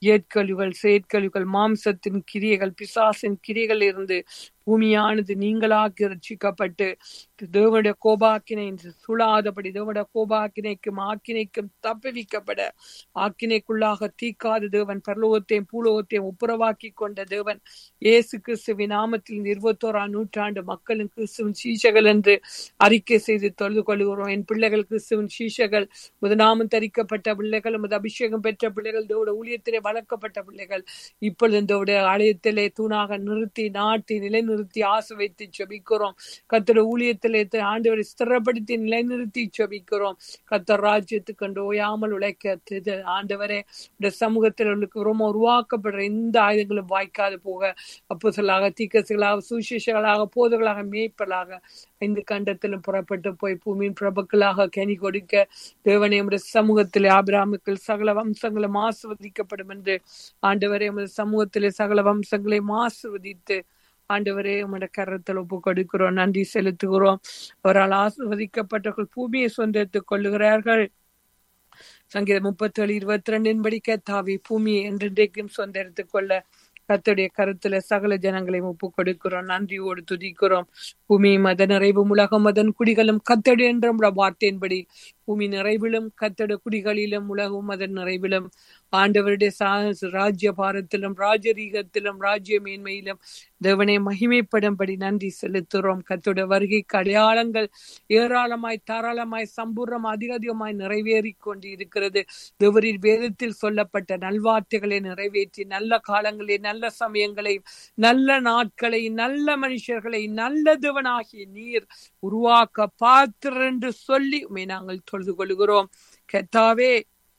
ஏற்கழிவுகள் செயற்கழிவுகள் மாம்சத்தின் கிரியைகள் பிசாசின் கிரியைகள் இருந்து பூமியானது நீங்களாக்கி ரட்சிக்கப்பட்டு தேவனுடைய கோபாக்கினை சுழாதபடி தேவனுடைய கோபாக்கினைக்கும் ஆக்கினைக்கும் தப்புவிக்கப்பட ஆக்கினைக்குள்ளாக தீக்காத தேவன் பரலோகத்தையும் பூலோகத்தையும் ஒப்புரவாக்கி கொண்ட தேவன் இயேசு கிறிஸ்துவின் நாமத்தில் இருபத்தோராம் நூற்றாண்டு மக்களும் கிறிஸ்துவின் சீஷகள் என்று அறிக்கை செய்து தொழுது கொள்கிறோம் என் பிள்ளைகள் கிறிஸ்துவின் சீஷகள் முதநாமம் தரிக்கப்பட்ட பிள்ளைகள் உமது அபிஷேகம் பெற்ற பிள்ளைகள் தேவட ஊழியத்திலே வளர்க்கப்பட்ட பிள்ளைகள் இப்பொழுது இந்த ஆலயத்திலே தூணாக நிறுத்தி நாட்டி நிலைநிறுத்தி ஆசை வைத்து செபிக்கிறோம் கத்தோட ஊழியத்திலே ஆண்டவரை ஸ்திரப்படுத்தி நிலைநிறுத்தி செபிக்கிறோம் கத்தர் ராஜ்யத்துக்கு கண்டு ஓயாமல் உழைக்க திரு- ஆண்டவரே இந்த சமூகத்தில் உள்ளுக்கு ரொம்ப உருவாக்கப்படுற எந்த ஆயுதங்களும் வாய்க்காது போக அப்போசலாக தீக்கசுகளாக சுவிசேஷங்களாக போதர்களாக மேய்ப்பலாக ஐந்து கண்டத்திலும் புறப்பட்டு போய் பூமியின் பிரபுக்களாக கனி கொடுக்க தேவனே உடைய சமூகத்திலே ஆபிராமுக்கள் சகல வம்சங்களும் ஆசிர்வதிக்கப்படும் என்று ஆண்டவரே உமது சமூகத்திலே சகல வம்சங்களையும் ஆசிர்வதித்து ஆண்டவரே உமது கரத்தில் ஒப்பு கொடுக்கிறோம் நன்றி செலுத்துகிறோம் அவரால் ஆசிர்வதிக்கப்பட்டவர்கள் பூமியை சொந்தத்துக் கொள்ளுகிறார்கள் சங்கீதம் முப்பத்தி ஏழு இருபத்தி ரெண்டின் படி தாவி பூமியை என்றென்றைக்கும் சொந்தெடுத்துக் கொள்ள கர்த்தருடைய கருத்துல சகல ஜனங்களையும் ஒப்பு கொடுக்கிறோம் நன்றியோடு துதிக்கிறோம் பூமி மத நிறைவும் உலகம் அதன் குடிகளும் கத்தடு என்ற உம்முடைய வார்த்தையின்படி பூமி நிறைவிலும் கத்தட குடிகளிலும் உலகம் அதன் நிறைவிலும் ஆண்டவருடைய சா- ராஜ்ய பாரத்திலும் ராஜரீகத்திலும் ராஜ்ய மேன்மையிலும் தேவனை மகிமைப்படும்படி நன்றி செலுத்துகிறோம் கத்தோட வருகைக்கு அடையாளங்கள் ஏராளமாய் தாராளமாய் சம்பூர்ணம் அதிக அதிகமாய் நிறைவேறி கொண்டு இருக்கிறது தேவரின் வேதத்தில் சொல்லப்பட்ட நல்வார்த்தைகளை நிறைவேற்றி நல்ல காலங்களை நல்ல சமயங்களை நல்ல நாட்களை நல்ல மனுஷர்களை நல்ல தேவனாகிய நீர் உருவாக்க பாத்திர என்று சொல்லி உம்மை நாங்கள் தொழுது கொள்கிறோம் கத்தாவே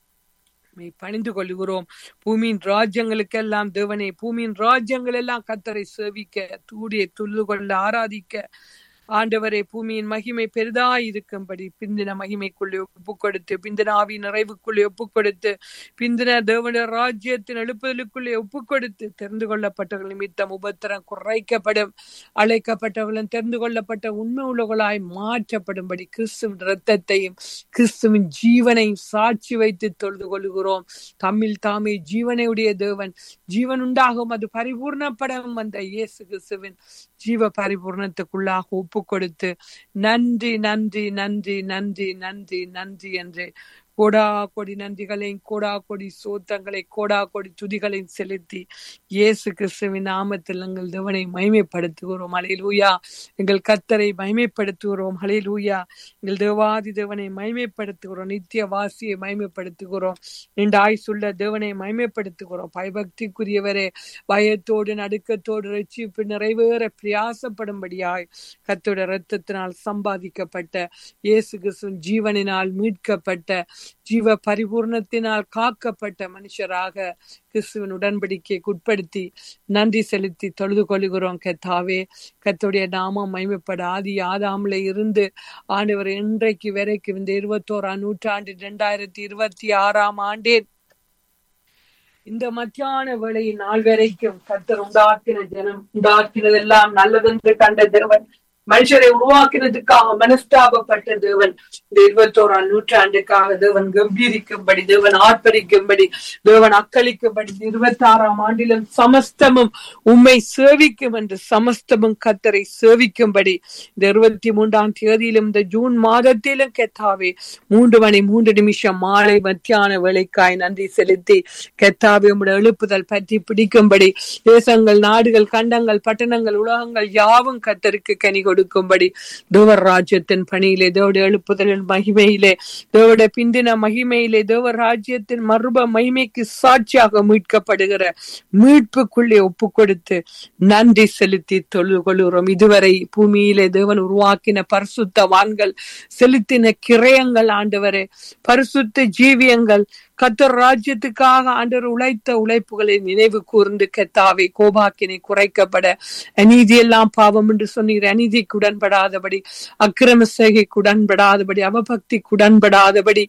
உம்மை பணிந்து கொள்கிறோம் பூமியின் ராஜ்யங்களுக்கெல்லாம் தேவனே பூமியின் ராஜ்யங்கள் எல்லாம் கத்தரை சேவிக்க தூடிய துள்ளு கொள்ள ஆராதிக்க ஆண்டவரே பூமியின் மகிமை பெரிதாய் இருக்கும்படி பிந்தின மகிமைக்குள்ளே ஒப்பு கொடுத்து பிந்தின ஆவி நிறைவுக்குள்ளே ஒப்பு கொடுத்து பிந்தின தேவனுடைய ராஜ்யத்தின் எழுப்புதலுக்குள்ளே ஒப்பு கொடுத்து தெரிந்து கொள்ளப்பட்டவர்கள் நிமித்தம் உபத்திரம் குறைக்கப்படும் அழைக்கப்பட்டவர்களும் தெரிந்து கொள்ளப்பட்ட உண்மை உள்ளவர்களாய் மாற்றப்படும்படி கிறிஸ்துவின் இரத்தத்தையும் கிறிஸ்துவின் ஜீவனையும் சாட்சி வைத்து தொழுது கொள்கிறோம் தம்மில் தாமே ஜீவனை உடைய தேவன் ஜீவன் உண்டாகும் அது பரிபூர்ணப்படும் வந்த இயேசு கிறிஸ்துவின் ஜீவ பரிபூர்ணத்துக்குள்ளாக ஒப்பு கொடுத்து நன்றி நன்றி நன்றி நன்றி நன்றி நன்றி என்று கோடா கொடி நன்றிகளையும் கோடா கொடி சோத்தங்களை கோடா கொடி துதிகளையும் செலுத்தி இயேசு கிறிஸ்துவின் நாமத்தில் எங்கள் தேவனை மகிமைப்படுத்துகிறோம் ஹalleluya எங்கள் கத்தரை மகிமைப்படுத்துகிறோம் ஹalleluya எங்கள் தேவாதி தேவனை மகிமைப்படுத்துகிறோம் நித்திய வாசியை மகிமைப்படுத்துகிறோம் நீண்ட ஆயுசுள்ள தேவனை மகிமைப்படுத்துகிறோம் பயபக்திக்குரியவரே பயத்தோடு நடுக்கத்தோடு ரட்சிப்பு நிறைவேற பிரயாசப்படும்படியாய் கத்தோட இரத்தத்தினால் சம்பாதிக்கப்பட்ட இயேசு கிறிஸ்துவின் ஜீவனினால் மீட்கப்பட்ட ஜீவ பரிபூர்ணத்தினால் காக்கப்பட்ட மனுஷராக கிறிஸ்துவின் உடன்படிக்கைக்கு உட்படுத்தி நன்றி செலுத்தி தொழுது கொள்கிறோம் கத்தாவே கத்தோடைய நாமம் மகிமைப்பட ஆதி ஆதாமில இருந்து ஆண்டவர் இன்றைக்கு வரைக்கும் இந்த இருபத்தோராம் நூற்றாண்டு இரண்டாயிரத்தி இருபத்தி ஆறாம் ஆண்டே இந்த மத்தியான வேளையின் நாள் வரைக்கும் கத்தர் உண்டாக்கின ஜனம் உண்டாக்கினதெல்லாம் நல்லதென்று கண்ட தேவன் மனுஷரை உருவாக்கினதுக்காக மனஸ்தாபப்பட்ட தேவன் இந்த இருபத்தோராம் நூற்றாண்டுக்காக தேவன் கம்பீரிக்கும்படி தேவன் ஆர்ப்பரிக்கும்படி தேவன் அக்களிக்கும்படி இந்த இருபத்தி ஆறாம் ஆண்டிலும் சமஸ்தமும் உம்மை சேவிக்கும் என்று சமஸ்தமும் கத்தரை சேவிக்கும்படி இந்த இருபத்தி மூன்றாம் தேதியிலும் இந்த ஜூன் மாதத்திலும் கெத்தாவே மூன்று மணி மூன்று நிமிஷம் மாலை மத்தியான வேலைக்காய் நன்றி செலுத்தி கெத்தாவே உம்முடைய எழுப்புதல் பற்றி பிடிக்கும்படி தேசங்கள் நாடுகள் கண்டங்கள் பட்டணங்கள் உலகங்கள் யாவும் கத்தருக்கு கனி கொடுக்கும்படி தேவர் ராஜ்யத்தின் பணியிலே தேவடைய எழுப்புதலின் மகிமையிலே தேவடைய பிந்தின மகிமையிலே தேவர் ராஜ்யத்தின் மறுப மகிமைக்கு சாட்சியாக மீட்கப்படுகிற மீட்புக்குள்ளே ஒப்பு கொடுத்து நன்றி செலுத்தி தொழுது கொள்கிறோம் இதுவரை பூமியிலே தேவன் உருவாக்கின பரிசுத்தவான்கள் செலுத்தின கிரயங்கள் ஆண்டவரே பரிசுத்த ஜீவியங்கள் கத்தர் ராஜ்யத்துக்காக ஆண்டவர் உழைத்த உழைப்புகளை நினைவு கூர்ந்து கெத்தாவை கோபாக்கினை குறைக்கப்பட அநீதி எல்லாம் பாவம் என்று சொன்னீர் அநீதிக்கு உடன்படாதபடி அக்கிரம செய்கைக்கு உடன்படாதபடி அவபக்திக்கு உடன்படாதபடி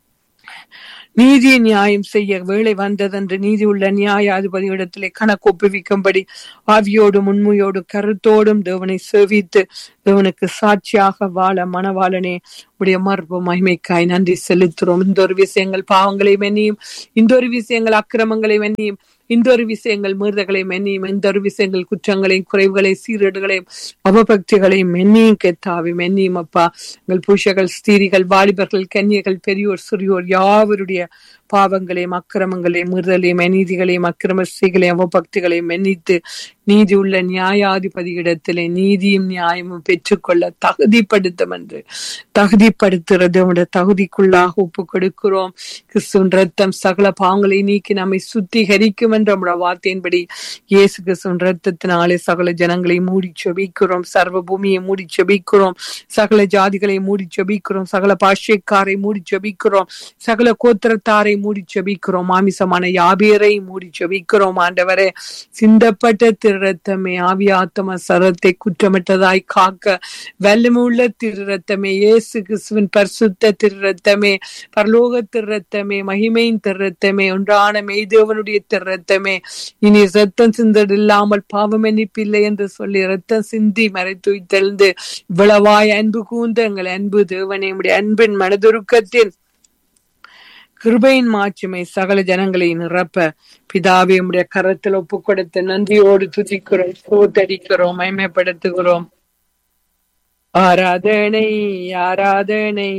நீதி நியாயம் செய்ய வேலை வந்ததென்று நீதி உள்ள நியாயாதிபதி இடத்திலே கணக்கு ஒப்புவிக்கும்படி ஆவியோடும் உண்மையோடும் கருத்தோடும் தேவனை சேவித்து தேவனுக்கு சாட்சியாக வாழ மனவாளனே உடைய மர்ப மகிமைக்காய் நன்றி செலுத்துறோம் இந்த ஒரு விஷயங்கள் பாவங்களை மென்னியும் இந்த ஒரு விஷயங்கள் அக்கிரமங்களை மென்னியும் இந்த ஒரு விஷயங்கள் மீறுதலை மென்னியும் இந்த ஒரு விஷயங்கள் குற்றங்களையும் குறைவுகளையும் சீரடுகளையும் அவபக்திகளையும் மென்னியும் கெத்தாவி மென்னியும் அப்பா எங்கள் புருஷர்கள் ஸ்திரீகள் வாலிபர்கள் கன்னியர்கள் பெரியோர் சிறியோர் யாவருடைய பாவங்களையும் அக்கிரமங்களையும் மீறுதலையும் அநீதிகளையும் அக்கிரம ஸ்ரீகளையும் அவபக்திகளையும் மென்னித்து நீதி உள்ள நியாயாதிபதி இடத்திலே நீதியும் நியாயமும் பெற்றுக்கொள்ள தகுதிப்படுத்தும் என்று தகுதிப்படுத்துறது உடைய தகுதிக்குள்ளாக ஒப்பு கொடுக்கிறோம் கிறிஸ்துவின் ரத்தம் சகல பாவங்களை நீக்கி நம்மை சுத்திகரிக்கும் என்ற நம்முடைய வார்த்தையின்படி இயேசு கிறிஸ்துவின் ரத்தத்தினாலே சகல ஜனங்களை மூடி செபிக்கிறோம் சர்வ பூமியை மூடி செபிக்கிறோம் சகல ஜாதிகளை மூடி செபிக்கிறோம் சகல பாஷ்யக்காரை மூடி செபிக்கிறோம் சகல கோத்திரத்தாரை மூடி செபிக்கிறோம் மாமிசமான யாபியரை மூடி செபிக்கிறோம் ஆண்டவரே சிந்தப்பட்ட திருரத்தமே ஆவியாத்தம சரத்தை குற்றமற்றதாய் காக்க வல்லமுள்ள திருரத்தமே இயேசு கிறிஸ்துவின் பரிசுத்த திருரத்தமே பரலோக திருரத்தமே மகிமையின் திருரத்தமே ஒன்றான மெய்தேவனுடைய திருரத்தமே இனி ரத்தம் சிந்தது இல்லாமல் பாவம் எண்ணிப்பில்லை என்று சொல்லி ரத்தம் சிந்தி மறைத்து தெளிந்து இவ்வளவாய் அன்பு கூந்த எங்கள் அன்பு தேவனே உடைய அன்பின் மனதுருக்கத்தின் கிருபையின் மாட்சிமை சகல ஜனங்களை நிரப்ப பிதாவே உடைய கரத்தில் ஒப்பு கொடுத்து நன்றியோடு துதிக்கிறோம் சோத்தடிக்கிறோம் மயமைப்படுத்துகிறோம் ஆராதனை ஆராதனை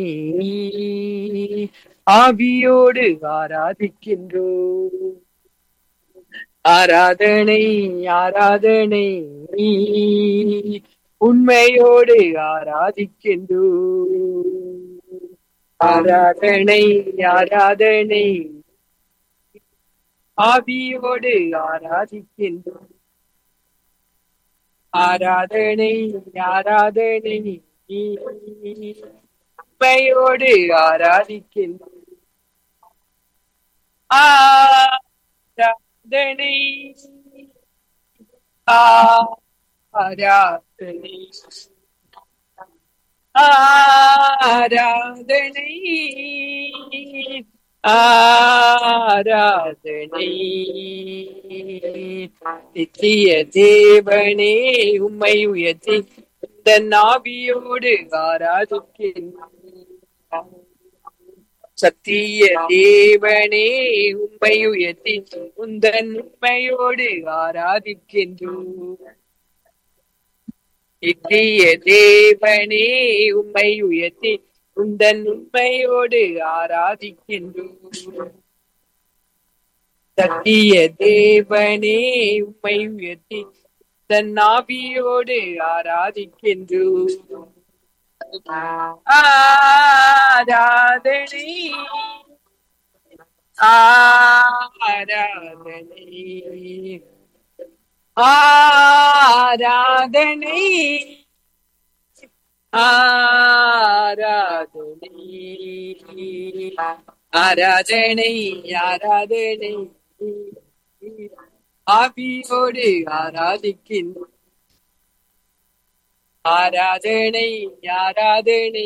ஆவியோடு ஆராதிக்கின்றோம் ஆராதனை ஆராதனை உண்மையோடு ஆராதிக்கின்றோம் ஆராதனை ஆராதனை ஆவியோடு ஆராதிக்கின்றோம் ஆராதனை ஆராதனை உண்மையோடு ஆராதிக்கின்றோம் ஆராதனை ஆராதனை ஆராதனை ஆராதனை நித்திய தேவனே உம்மை உயர்த்தி இந்த நாவியோடு ஆராதிக்கின்றோம் சத்திய தேவனே உம்மை உயர்த்தி உந்தன் உண்மையோடு ஆராதிக்கின்றோம் நித்திய தேவனே உம்மை உயர்த்தி உந்தன் உண்மையோடு ஆராதிக்கின்றோம் சத்திய தேவனே உம்மை உயர்த்தி தன் நாவியோடு ஆராதிக்கின்றோம் ஆராதனை ஆராதனை ஆராதனை ஆராதனை ஆராதனை ஆராதனை ஆவியோடு ஆராதிக்கின்றோம் ஆராதனை ஆராதனை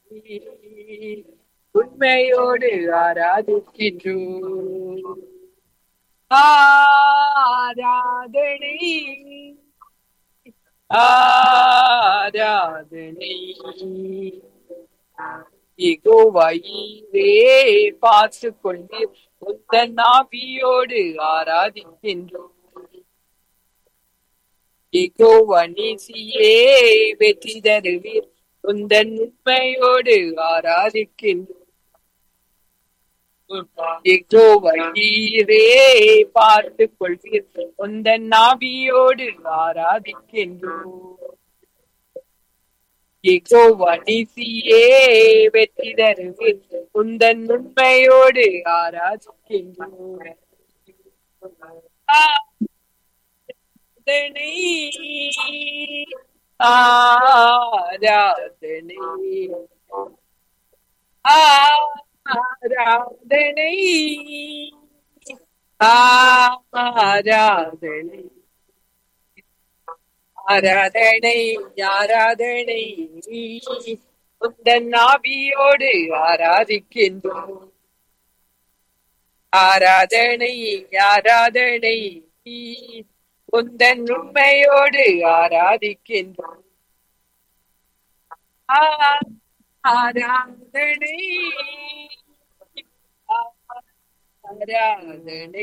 உண்மையோடு ஆராதிக்கின்றோம் ஆராதனை ஆராதனை இகோவையே பார்த்து கொண்டு உந்தன் நாவியோடு ஆராதிக்கின்றோம் இகோவனிசியே வெற்றி தருவீர் உந்தன் உண்மையோடு ஆராதிக்கின்றோம் வகீரே பார்த்து கொள்வீர் உந்தன் நாவியோடு ஆராதிக்கின்றோம் வனிசியே வெற்றி தருவீர் உந்தன் உண்மையோடு ஆராதிக்கின்றோம் ஆராதனை ஆராதனை ஆராதனை ஆராதனை ஆராதனை ஆராதனை உந்தன் நாவியோடு ஆராதிக்கின்றோம் ஆராதனை ஆராதனை உந்தன் உண்மையோடு ஆராதிக்கின்றோம் ஆராதனை ஆராதனை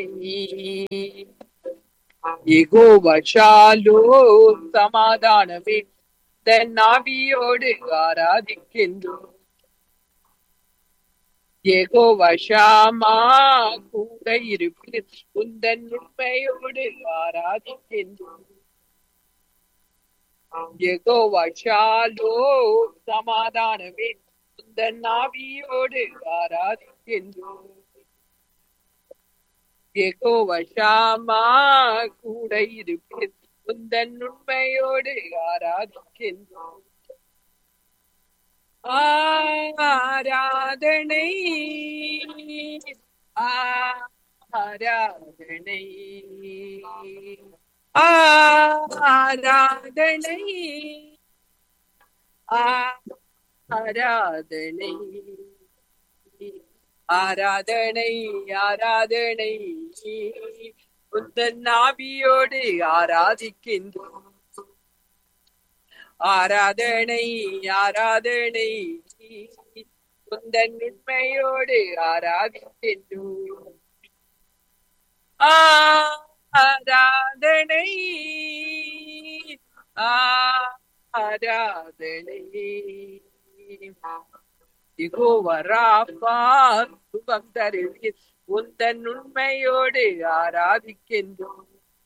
எகோவஷாலோ சமாதானமே தன் ஆவியோடு ஆராதிக்கின்றோம் எகோவஷாமா கூட இருப்பில் உந்தன் உண்மையோடு ஆராதிக்கின்றோம் எகோவஷாலோ சமாதானமே உந்தன் ஆவியோடு ஆராதிக்கின்றோம் எகோவஷாமா கூட இருப்பில் உந்தன் உண்மையோடு ஆராதிக்கின்றோம் ஆராதனை ஆராதனை ஆராதனை ஆராதனை ஆராதனை ஆராதனை உந்தன் நாவியோடு ஆராதிக்கின்றோம் ஆராதனை ஆராதனை உந்தன் உண்மையோடு ஆராதிக்கின்றோம் ஆராதனை ஆராதனை இகோவராப்பா சுகம் தருவீர் உந்தன் உண்மையோடு ஆராதிக்கின்றோம்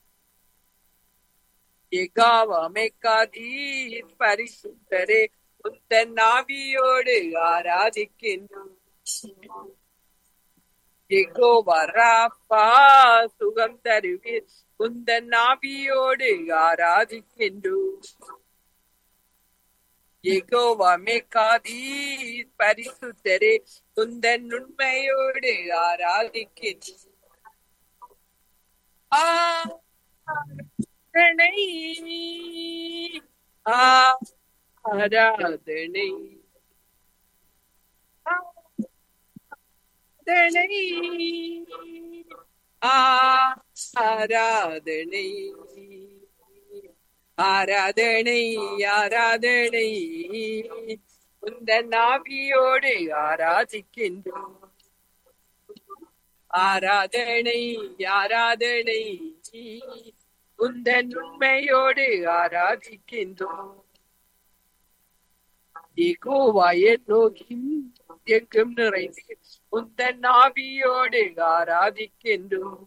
எகாவமைக்காதீர் பரிசுத்தரே உந்தன் ஆவியோடு ஆராதிக்கின்றோம் எகோவராப்பா சுகம் தருவீர் உந்தன் ஆவியோடு ஆராதிக்கின்றோம் எகோவமைக்காதீர் பரிசுத்தரே உந்தன் உண்மையோடு ஆராதிக்கின்றோம் ஆராதனை ஆராதனை ஆராதனை ஆராதனை ஆராதனை ஆராதனை உந்தன் ஆவியோடு ஆராதிக்கின்றோம் ஆராதனை ஆராதனை உந்தன் உண்மையோடு ஆராதிக்கின்றோம் எகோவாய நோக்கின் எங்கும் நிறைந்து உந்தன் ஆவியோடு ஆராதிக்கின்றோம்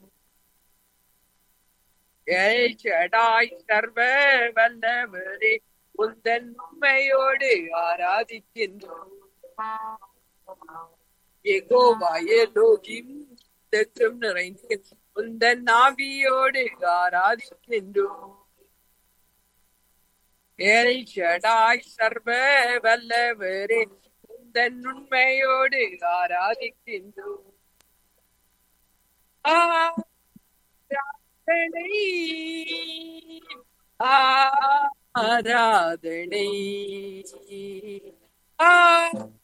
ஏடாய் சர்வ வல்லவரே உந்தன் உண்மையோடு ஆராதிக்கின்றோம் எகோவாய லோகிம் தெற்கும் நிறைந்து உந்தன் ஆவியோடு ஆராதிக்கின்றோம் ஏழை ஷடாய் சர்வ வல்லவரே உந்தன் உண்மையோடு ஆராதிக்கின்றோம் ஆராதனை ஆராதனை ஆராதனை